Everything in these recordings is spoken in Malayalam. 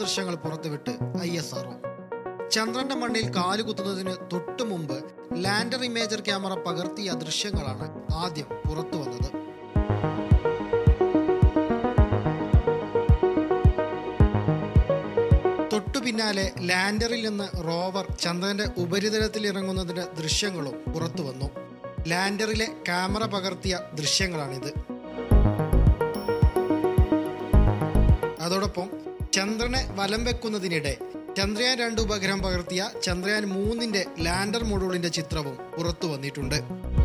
ദൃശ്യങ്ങൾ പുറത്തുവിട്ട് ഐ എസ് ആർഒ ചന്ദ്രന്റെ മണ്ണിൽ കാലുകുത്തുന്നതിന് തൊട്ടു മുമ്പ് ലാൻഡർ ഇമേജർ ക്യാമറ പകർത്തിയ ദൃശ്യങ്ങളാണ് ആദ്യം പുറത്തു വന്നത് തൊട്ടു പിന്നാലെ ലാൻഡറിൽ നിന്ന് റോവർ ചന്ദ്രന്റെ ഉപരിതലത്തിൽ ഇറങ്ങുന്നതിന്റെ ദൃശ്യങ്ങളും പുറത്തു വന്നു ലാൻഡറിലെ ക്യാമറ പകർത്തിയ ദൃശ്യങ്ങളാണിത് അതോടൊപ്പം ചന്ദ്രനെ വലം വെക്കുന്നതിനിടെ ചന്ദ്രയാൻ രണ്ട് ഉപഗ്രഹം പകർത്തിയ ചന്ദ്രയാൻ മൂന്നിന്റെ ലാൻഡർ മൊഡ്യൂളിന്റെ ചിത്രവും പുറത്തു വന്നിട്ടുണ്ട്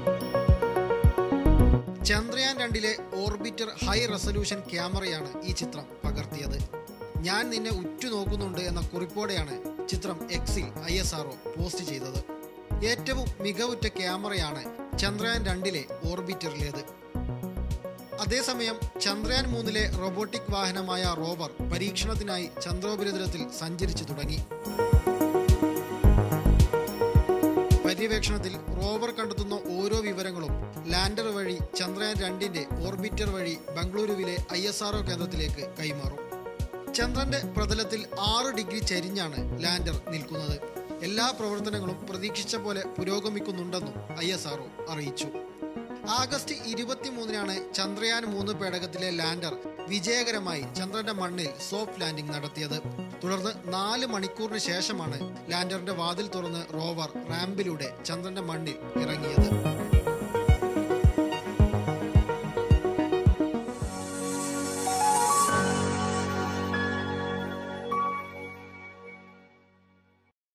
ചന്ദ്രയാൻ രണ്ടിലെ ഓർബിറ്റർ ഹൈ റെസൊല്യൂഷൻ ക്യാമറയാണ് ഈ ചിത്രം പകർത്തിയത് ഞാൻ നിന്നെ ഉറ്റുനോക്കുന്നുണ്ട് എന്ന കുറിപ്പോടെയാണ് ചിത്രം എക്സിൽ ഐ എസ് ആർഒ പോസ്റ്റ് ചെയ്തത് ഏറ്റവും മികവുറ്റ ക്യാമറയാണ് ചന്ദ്രയാൻ രണ്ടിലെ ഓർബിറ്ററിലേത് അതേസമയം ചന്ദ്രയാൻ മൂന്നിലെ റോബോട്ടിക് വാഹനമായ റോവർ പരീക്ഷണത്തിനായി ചന്ദ്രോപരിതലത്തിൽ സഞ്ചരിച്ചു തുടങ്ങി പര്യവേക്ഷണത്തിൽ റോവർ കണ്ടെത്തുന്ന ഓരോ വിവരങ്ങളും ലാൻഡർ വഴി ചന്ദ്രയാൻ രണ്ടിന്റെ ഓർബിറ്റർ വഴി ബംഗളൂരുവിലെ ഐ എസ് ആർഒ കേന്ദ്രത്തിലേക്ക് കൈമാറും ചന്ദ്രന്റെ പ്രതലത്തിൽ ആറ് ഡിഗ്രി ചരിഞ്ഞാണ് ലാൻഡർ നിൽക്കുന്നത് എല്ലാ പ്രവർത്തനങ്ങളും പ്രതീക്ഷിച്ച പോലെ പുരോഗമിക്കുന്നുണ്ടെന്നും ഐ എസ് ആർഒ അറിയിച്ചു ആഗസ്റ്റ് ഇരുപത്തിമൂന്നിനാണ് ചന്ദ്രയാൻ മൂന്ന് പേടകത്തിലെ ലാൻഡർ വിജയകരമായി ചന്ദ്രന്റെ മണ്ണിൽ സോഫ്റ്റ് ലാൻഡിംഗ് നടത്തിയത് തുടർന്ന് നാല് മണിക്കൂറിന് ശേഷമാണ് ലാൻഡറിന്റെ വാതിൽ തുറന്ന് റോവർ റാമ്പിലൂടെ ചന്ദ്രന്റെ മണ്ണിൽ ഇറങ്ങിയത്